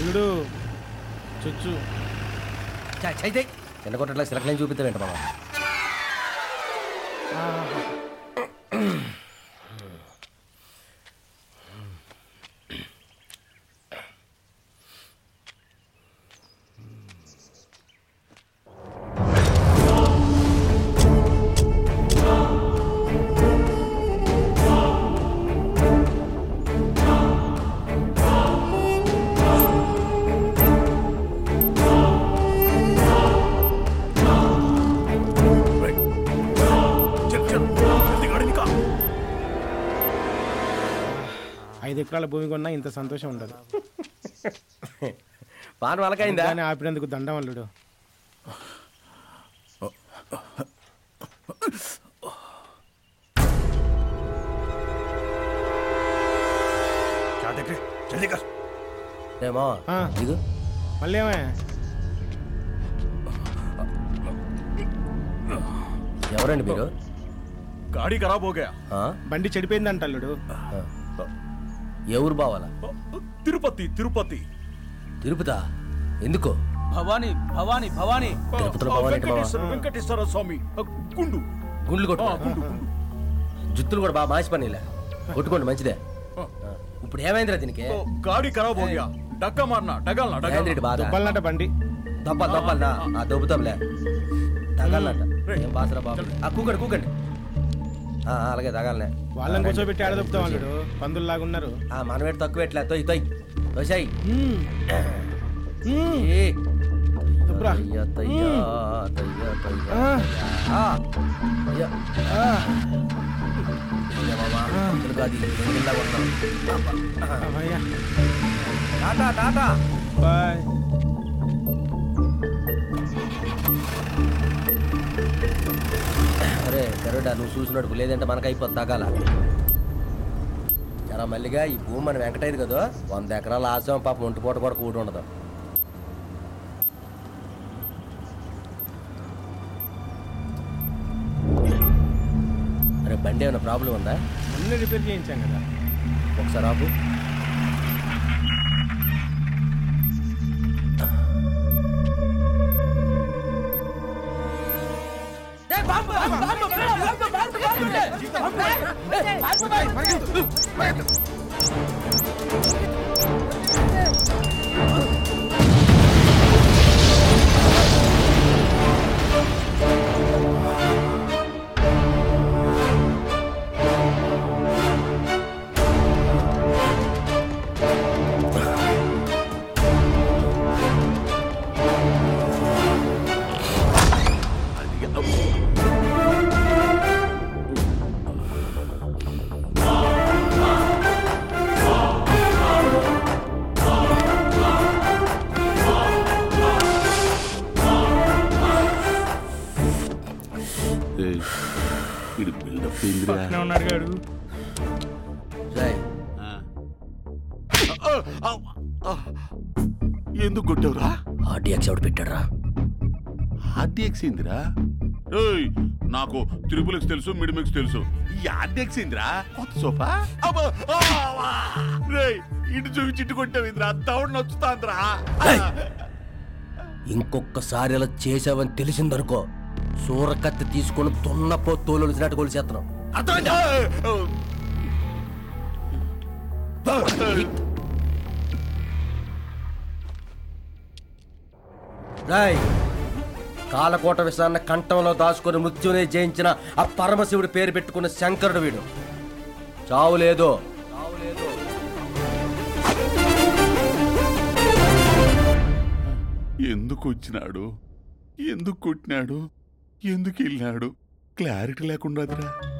అల్లుడు చుచ్చు చైతే చిన్న కొట్టట్లా silk line చూపిస్తావేంట బాబా ఐదు ఎకరాల భూమి కొన్నా ఇంత సంతోషం ఉండదు పాన్ వాళ్ళకైందా కానీ ఆపినందుకు దండం అల్లుడు क्या देख रहे जल्दी कर ఏమో ఆ. దిగు మళ్ళీ ఏమే ఎవరండి మీరు गाड़ी खराब हो गया ఆ? బండి చెడిపోయిందంట అల్లుడు ఆ. ఏ ఊరు బావాలా తిరుపతి తిరుపతి తిరుపతా ఎందుకు భవానీ భవానీ భవానీ తిరుపతిలో భవానీ ఏంటి బావా? వెంకటేశ్వర వెంకటేశ్వర స్వామి ఆ, గుండు గుండ్లు కొట్టు ఆ, గుండు గుండు జుత్తులు కూడా బాగా మాసి పనిలే కొట్టుకోండి మంచిదే ఆ. ఇప్పుడు ఏమైందిరా దీనికి ओ, गाड़ी खराब हो गया डक्का मारना डगालना ఏంద్రెడ్డి डगालना బాధ దుబ్బలనట బండి దప్పాలి దప్పాలనా ఆ దొబ్బుతాంలే తగాలంట ఏం బాసరా బాబు ఆ కూకండి కూకండి ఆ, ఆ, అలాగే తగాలనే వాళ్ళని కూర్చోబెట్టి ఆడ దుబ్బుతాం అల్లుడు పందుల్లాగా ఉన్నారు ఆ మనమేటి తక్కువ ఎట్లా తొయ్ తొయ్ తొయ్యాయి మ్మ్. మ్మ్. దుబ్బరా. తయ్యా తయ్యా తయ్యా తయ్యా ఆ. ఆ. అయ్యా ఆ. అయ్యా మామా తెలుగు అది ఎంగిల్లా కొడతాం. అమ్మయ్య. టాటా టాటా బాయ్ అరే కరుడా నువ్వు చూసినట్టు లేదంటే మనకు అయిపోద్ది తగాల చాలా మల్లిగా ఈ భూమి మన వెంకటైదు కదా వంద ఎకరాల ఆశం పాపం ఒంటి పూట కూడా కూడి ఉండదు అరే బండి ఏమైనా ప్రాబ్లం ఉందా అన్ని రిపేర్ చేయించాం కదా ఒకసారి ఆపు ఇది బిల్డప్ ఏందిరా పక్కనే ఉన్నాడు గాడు జై ఎందుకు కొట్టావురా ఆర్డీఎక్స్ ఎవడు పెట్టాడురా ఆర్డీఎక్స్ ఏందిరా ఏయ్ నాకు త్రిపుల్ తెలుసు మిడిమిక్స్ తెలుసు ఈ ఆర్డీఎక్స్ ఏందిరా కొత్త సోఫా అబ్బా! ఆ! రేయ్ ఇటు చూపించి ఇటు కొట్టావు దౌడు నచ్చుతాందిరా ఇంకొకసారి ఇలా చేసావని తెలిసిందనుకో సూరకత్తి తీసుకొని దున్నపో తోలుసినట్టు కొలిసేస్తున్నాం అర్థమైందా రాయ్ కాలకోట విషయాన్ని కంఠంలో దాచుకొని మృత్యునే జయించిన ఆ పరమశివుడి పేరు పెట్టుకున్న శంకరుడు వీడు చావు లేదు ఎందుకు వచ్చినాడు ఎందుకు కొట్టినాడు ఎందుకు వెళ్ళినాడు క్లారిటీ లేకుండా అదిరా